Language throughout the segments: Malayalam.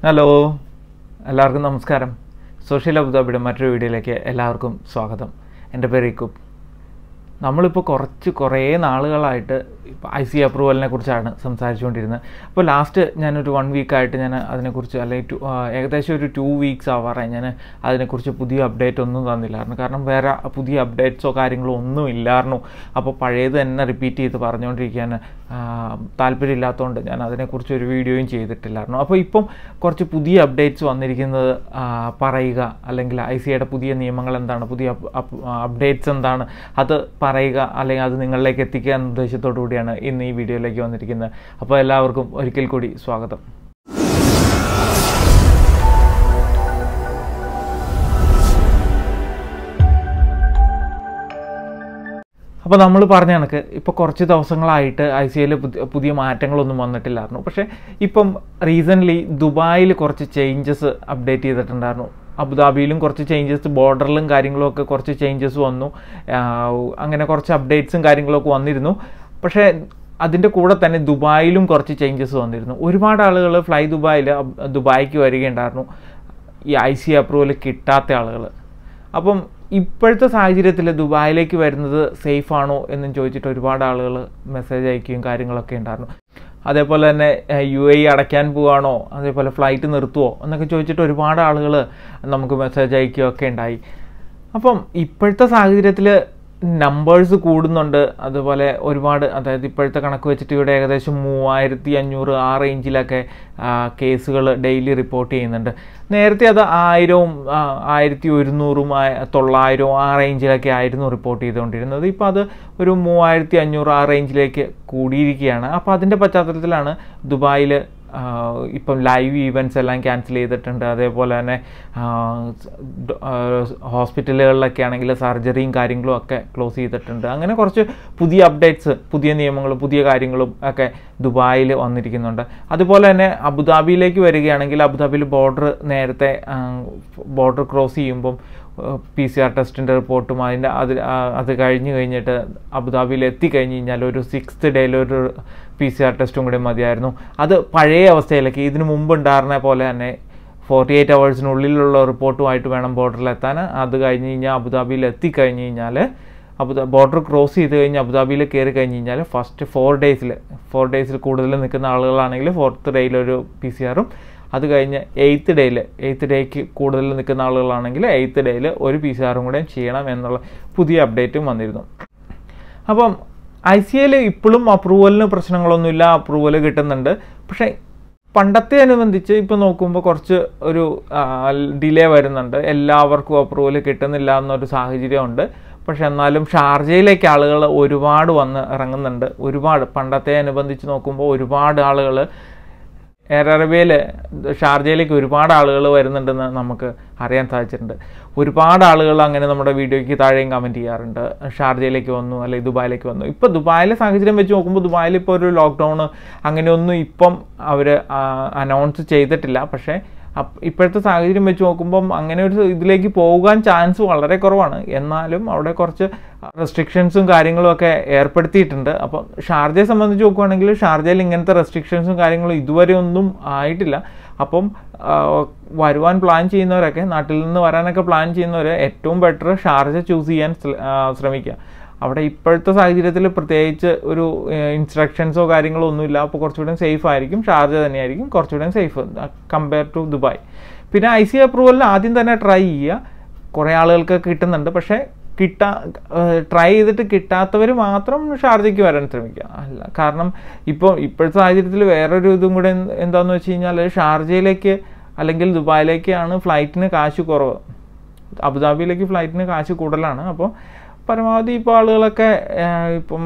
ഹലോ എല്ലാവർക്കും നമസ്കാരം സോഷ്യൽ അബുദാബിയുടെ മറ്റൊരു വീഡിയോയിലേക്ക് എല്ലാവർക്കും സ്വാഗതം എൻ്റെ പേര് ഇക്കുബ് നമ്മളിപ്പോൾ കുറച്ച് കുറേ നാളുകളായിട്ട് ഇപ്പോൾ ഐ സി അപ്രൂവലിനെ കുറിച്ചാണ് സംസാരിച്ചുകൊണ്ടിരുന്നത് അപ്പോൾ ലാസ്റ്റ് ഞാനൊരു വൺ വീക്കായിട്ട് ഞാൻ അതിനെക്കുറിച്ച് അല്ലെങ്കിൽ ടു ഏകദേശം ഒരു ടു വീക്സ് ആവാറായി ഞാൻ അതിനെക്കുറിച്ച് പുതിയ അപ്ഡേറ്റ് ഒന്നും തന്നില്ലായിരുന്നു കാരണം വേറെ പുതിയ അപ്ഡേറ്റ്സോ കാര്യങ്ങളോ ഒന്നും ഇല്ലായിരുന്നു അപ്പോൾ പഴയത് തന്നെ റിപ്പീറ്റ് ചെയ്ത് പറഞ്ഞുകൊണ്ടിരിക്കാൻ താല്പര്യമില്ലാത്തതുകൊണ്ട് ഞാൻ അതിനെക്കുറിച്ച് ഒരു വീഡിയോയും ചെയ്തിട്ടില്ലായിരുന്നു അപ്പോൾ ഇപ്പം കുറച്ച് പുതിയ അപ്ഡേറ്റ്സ് വന്നിരിക്കുന്നത് ആ, പറയുക അല്ലെങ്കിൽ ഐ സിയുടെ പുതിയ നിയമങ്ങൾ എന്താണ് പുതിയ അപ്ഡേറ്റ്സ് എന്താണ് അത് പറയുക അല്ലെങ്കിൽ അത് നിങ്ങളിലേക്ക് എത്തിക്കുക എന്ന ഉദ്ദേശത്തോടു കൂടിയാണ് ഇന്ന് ഈ വീഡിയോയിലേക്ക് വന്നിരിക്കുന്നത് അപ്പോൾ എല്ലാവർക്കും ഒരിക്കൽ കൂടി സ്വാഗതം അപ്പോൾ നമ്മൾ പറഞ്ഞ കണക്ക് ഇപ്പോൾ കുറച്ച് ദിവസങ്ങളായിട്ട് ഐ സി എല്ലിൽ പുതിയ മാറ്റങ്ങളൊന്നും വന്നിട്ടില്ലായിരുന്നു പക്ഷേ ഇപ്പം റീസെൻ്റ്ലി ദുബായിൽ കുറച്ച് ചേഞ്ചസ് അപ്ഡേറ്റ് ചെയ്തിട്ടുണ്ടായിരുന്നു അബുദാബിയിലും കുറച്ച് ചേഞ്ചസ് ബോർഡറിലും കാര്യങ്ങളും ഒക്കെ കുറച്ച് ചേഞ്ചസ് വന്നു ആഹ് അങ്ങനെ കുറച്ച് അപ്ഡേറ്റ്സും കാര്യങ്ങളൊക്കെ വന്നിരുന്നു പക്ഷേ അതിൻ്റെ കൂടെ തന്നെ ദുബായിലും കുറച്ച് ചേഞ്ചസ് വന്നിരുന്നു ഒരുപാട് ആളുകൾ ഫ്ലൈ ദുബായിൽ ദുബായിക്ക് വരികയുണ്ടായിരുന്നു ഈ ഐ സി അപ്രൂവൽ കിട്ടാത്ത ആളുകൾ അപ്പം ഇപ്പോഴത്തെ സാഹചര്യത്തിൽ ദുബായിലേക്ക് വരുന്നത് സേഫ് ആണോ എന്നും ചോദിച്ചിട്ട് ഒരുപാട് ആളുകൾ മെസ്സേജ് അയക്കുകയും കാര്യങ്ങളൊക്കെ ഉണ്ടായിരുന്നു അതേപോലെ തന്നെ യു എ അടയ്ക്കാൻ പോവാണോ അതേപോലെ ഫ്ലൈറ്റ് നിർത്തുമോ എന്നൊക്കെ ചോദിച്ചിട്ട് ഒരുപാട് ആളുകൾ നമുക്ക് മെസ്സേജ് അയക്കുകയൊക്കെ ഉണ്ടായി അപ്പം ഇപ്പോഴത്തെ സാഹചര്യത്തിൽ നമ്പേഴ്സ് കൂടുന്നുണ്ട് അതുപോലെ ഒരുപാട് അതായത് ഇപ്പോഴത്തെ കണക്ക് വെച്ചിട്ട് ഇവിടെ ഏകദേശം മൂവായിരത്തി അഞ്ഞൂറ് ആ റേഞ്ചിലൊക്കെ കേസുകൾ ഡെയിലി റിപ്പോർട്ട് ചെയ്യുന്നുണ്ട് നേരത്തെ അത് ആയിരവും ആ, ആയിരത്തി ഒരുന്നൂറും ആ- തൊള്ളായിരവും ആ റേഞ്ചിലൊക്കെ ആയിരുന്നു റിപ്പോർട്ട് ചെയ്തുകൊണ്ടിരുന്നത് ഇപ്പോൾ അത് ഒരു മൂവായിരത്തി അഞ്ഞൂറ് ആ റേഞ്ചിലേക്ക് കൂടിയിരിക്കുകയാണ് അപ്പോൾ അതിൻ്റെ പശ്ചാത്തലത്തിലാണ് ദുബായിൽ ആഹ് ഇപ്പം ലൈവ് ഈവൻറ്റ്സ് എല്ലാം ക്യാൻസൽ ചെയ്തിട്ടുണ്ട് അതേപോലെ തന്നെ ഹോസ്പിറ്റലുകളിലൊക്കെ ആണെങ്കിൽ സർജറിയും കാര്യങ്ങളും ഒക്കെ ക്ലോസ് ചെയ്തിട്ടുണ്ട് അങ്ങനെ കുറച്ച് പുതിയ അപ്ഡേറ്റ്സ് പുതിയ നിയമങ്ങളും പുതിയ കാര്യങ്ങളും ഒക്കെ ദുബായിൽ വന്നിരിക്കുന്നുണ്ട് അതുപോലെ തന്നെ അബുദാബിയിലേക്ക് വരികയാണെങ്കിൽ അബുദാബിയിൽ ബോർഡർ നേരത്തെ ബോർഡർ ക്രോസ് ചെയ്യുമ്പം പി സി ആർ ടെസ്റ്റിൻ്റെ റിപ്പോർട്ടും അതിൻ്റെ അത് ആ, അത് കഴിഞ്ഞ് കഴിഞ്ഞിട്ട് അബുദാബിയിൽ എത്തിക്കഴിഞ്ഞ് കഴിഞ്ഞാൽ ഒരു സിക്സ്ത് ഡേയിൽ ഒരു പി സി ആർ ടെസ്റ്റും കൂടി മതിയായിരുന്നു അത് പഴയ അവസ്ഥയിലേക്ക് ഇതിനു മുമ്പ് ഉണ്ടായിരുന്ന പോലെ തന്നെ ഫോർട്ടി എയ്റ്റ് അവേഴ്സിനുള്ളിലുള്ള റിപ്പോർട്ടുമായിട്ട് വേണം ബോർഡറിലെത്താൻ അത് കഴിഞ്ഞ് കഴിഞ്ഞാൽ അബുദാബിയിൽ എത്തിക്കഴിഞ്ഞ് കഴിഞ്ഞാൽ അബുദാ ബോർഡർ ക്രോസ് ചെയ്ത് കഴിഞ്ഞ് അബുദാബിയിൽ കയറി കഴിഞ്ഞ് കഴിഞ്ഞാൽ ഫസ്റ്റ് ഫോർ ഡേയ്സിൽ ഫോർ ഡേയ്സിൽ കൂടുതൽ നിൽക്കുന്ന ആളുകളാണെങ്കിൽ ഫോർത്ത് ഡേയിൽ പി സി ആറും അത് കഴിഞ്ഞ് എയ്ത്ത് ഡേയിൽ എയ്ത്ത് ഡേക്ക് കൂടുതൽ നിൽക്കുന്ന ആളുകളാണെങ്കിൽ എയ്ത്ത് ഡേയിൽ ഒരു പി സി ആറും കൂടെ ചെയ്യണം എന്നുള്ള പുതിയ അപ്ഡേറ്റും വന്നിരുന്നു അപ്പം ഐ സി എൽ ഇപ്പോഴും അപ്രൂവലിന് പ്രശ്നങ്ങളൊന്നുമില്ല അപ്രൂവൽ കിട്ടുന്നുണ്ട് പക്ഷേ പണ്ടത്തെ അനുബന്ധിച്ച് ഇപ്പോൾ നോക്കുമ്പോൾ കുറച്ച് ഒരു ഡിലേ വരുന്നുണ്ട് എല്ലാവർക്കും അപ്രൂവൽ കിട്ടുന്നില്ല എന്നൊരു സാഹചര്യമുണ്ട് പക്ഷെ എന്നാലും ഷാർജയിലേക്ക് ആളുകൾ ഒരുപാട് വന്ന് ഇറങ്ങുന്നുണ്ട് ഒരുപാട് പണ്ടത്തെ അനുബന്ധിച്ച് നോക്കുമ്പോൾ ഒരുപാട് ആളുകൾ എയർ അറേബ്യയിൽ ഷാർജയിലേക്ക് ഒരുപാട് ആളുകൾ വരുന്നുണ്ടെന്ന് നമുക്ക് അറിയാൻ സാധിച്ചിട്ടുണ്ട് ഒരുപാട് ആളുകൾ അങ്ങനെ നമ്മുടെ വീഡിയോയ്ക്ക് താഴെയും കമൻറ്റ് ചെയ്യാറുണ്ട് ഷാർജയിലേക്ക് വന്നു അല്ലെങ്കിൽ ദുബായിലേക്ക് വന്നു ഇപ്പോൾ ദുബായിലെ സാഹചര്യം വെച്ച് നോക്കുമ്പോൾ ദുബായിൽ ഇപ്പോൾ ഒരു ലോക്ക്ഡൗൺ അങ്ങനെയൊന്നും ഇപ്പം അവർ അനൗൺസ് ചെയ്തിട്ടില്ല പക്ഷേ അപ്പ് ഇപ്പോഴത്തെ സാഹചര്യം വെച്ച് നോക്കുമ്പം അങ്ങനെ ഒരു ഇതിലേക്ക് പോകാൻ ചാൻസ് വളരെ കുറവാണ് എന്നാലും അവിടെ കുറച്ച് റെസ്ട്രിക്ഷൻസും കാര്യങ്ങളും ഒക്കെ ഏർപ്പെടുത്തിയിട്ടുണ്ട് അപ്പം ഷാർജയെ സംബന്ധിച്ച് നോക്കുകയാണെങ്കിൽ ഷാർജയിൽ ഇങ്ങനത്തെ റെസ്ട്രിക്ഷൻസും കാര്യങ്ങളും ഇതുവരെ ഒന്നും ആയിട്ടില്ല അപ്പം ആ, വരുവാൻ പ്ലാൻ ചെയ്യുന്നവരൊക്കെ നാട്ടിൽ നിന്ന് വരാനൊക്കെ പ്ലാൻ ചെയ്യുന്നവർ ഏറ്റവും ബെറ്റർ ഷാർജ ചൂസ് ചെയ്യാൻ ശ്ര- ആ, ശ്രമിക്കുക അവിടെ ഇപ്പോഴത്തെ സാഹചര്യത്തിൽ പ്രത്യേകിച്ച് ഒരു ഇൻസ്ട്രക്ഷൻസോ കാര്യങ്ങളോ ഒന്നുമില്ല അപ്പോൾ കുറച്ചുകൂടെ സേഫ് ആയിരിക്കും ഷാർജ തന്നെയായിരിക്കും കുറച്ചുകൂടെ സേഫ് കമ്പയർ ടു ദുബായ് പിന്നെ ഐ സി അപ്രൂവലിൽ ആദ്യം തന്നെ ട്രൈ ചെയ്യുക കുറേ ആളുകൾക്ക് കിട്ടുന്നുണ്ട് പക്ഷേ കിട്ടാ ട്രൈ ചെയ്തിട്ട് കിട്ടാത്തവർ മാത്രം ഷാർജയ്ക്ക് വരാൻ ശ്രമിക്കുക അല്ല കാരണം ഇപ്പോൾ ഇപ്പോഴത്തെ സാഹചര്യത്തിൽ വേറൊരു ഇതും കൂടെ എന്ത് എന്താണെന്ന് വെച്ച് കഴിഞ്ഞാൽ ഷാർജയിലേക്ക് അല്ലെങ്കിൽ ദുബായിലേക്കാണ് ഫ്ലൈറ്റിന് കാശ് കുറവ് അബുദാബിയിലേക്ക് ഫ്ലൈറ്റിന് കാശ് കൂടുതലാണ് അപ്പോൾ പരമാവധി ഇപ്പോൾ ആളുകളൊക്കെ ആ, ഇപ്പം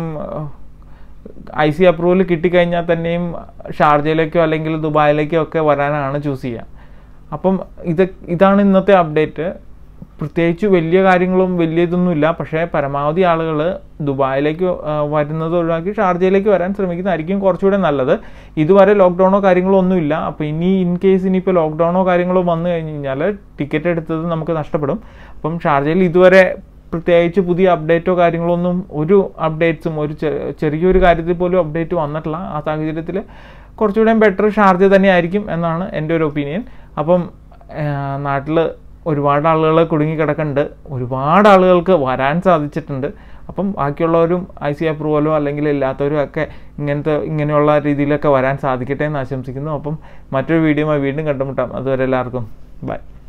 ഐ സി അപ്രൂവൽ കിട്ടിക്കഴിഞ്ഞാൽ തന്നെയും ഷാർജയിലേക്കോ അല്ലെങ്കിൽ ദുബായിലേക്കോ ഒക്കെ വരാനാണ് ചൂസ് ചെയ്യുക അപ്പം ഇത് ഇതാണ് ഇന്നത്തെ അപ്ഡേറ്റ് പ്രത്യേകിച്ച് വലിയ കാര്യങ്ങളും വലിയ ഇതൊന്നുമില്ല പക്ഷേ പരമാവധി ആളുകൾ ദുബായിലേക്ക് ആ, വരുന്നത് ഒഴിവാക്കി ഷാർജയിലേക്ക് വരാൻ ശ്രമിക്കുന്നതായിരിക്കും കുറച്ചുകൂടെ നല്ലത് ഇതുവരെ ലോക്ക്ഡൗണോ കാര്യങ്ങളോ ഒന്നുമില്ല അപ്പോൾ ഇനി ഇൻ കേസ് ഇനിയിപ്പോൾ ലോക്ക്ഡൗണോ കാര്യങ്ങളോ വന്നു കഴിഞ്ഞ് കഴിഞ്ഞാൽ ടിക്കറ്റ് എടുത്തത് നമുക്ക് നഷ്ടപ്പെടും അപ്പം ഷാർജയിൽ ഇതുവരെ പ്രത്യേകിച്ച് പുതിയ അപ്ഡേറ്റോ കാര്യങ്ങളോ ഒന്നും ഒരു അപ്ഡേറ്റ്സും ഒരു ചെ- ചെറിയൊരു കാര്യത്തിൽ പോലും അപ്ഡേറ്റ് വന്നിട്ടില്ല ആ സാഹചര്യത്തിൽ കുറച്ചുകൂടെ ബെറ്റർ ഷാർജ തന്നെയായിരിക്കും എന്നാണ് എൻ്റെ ഒരു ഒപ്പീനിയൻ അപ്പം നാട്ടിൽ ഒരുപാട് ആളുകൾ കുടുങ്ങി കിടക്കുന്നുണ്ട് ഒരുപാട് ആളുകൾക്ക് വരാൻ സാധിച്ചിട്ടുണ്ട് അപ്പം ബാക്കിയുള്ളവരും ഐ സി അപ്രൂവലോ അല്ലെങ്കിൽ ഇല്ലാത്തവരും ഒക്കെ ഇങ്ങനത്തെ ഇങ്ങനെയുള്ള രീതിയിലൊക്കെ വരാൻ സാധിക്കട്ടെ എന്ന് ആശംസിക്കുന്നു അപ്പം മറ്റൊരു വീഡിയോയുമായി വീണ്ടും കണ്ടുമുട്ടാം അതുവരെ എല്ലാവർക്കും ബൈ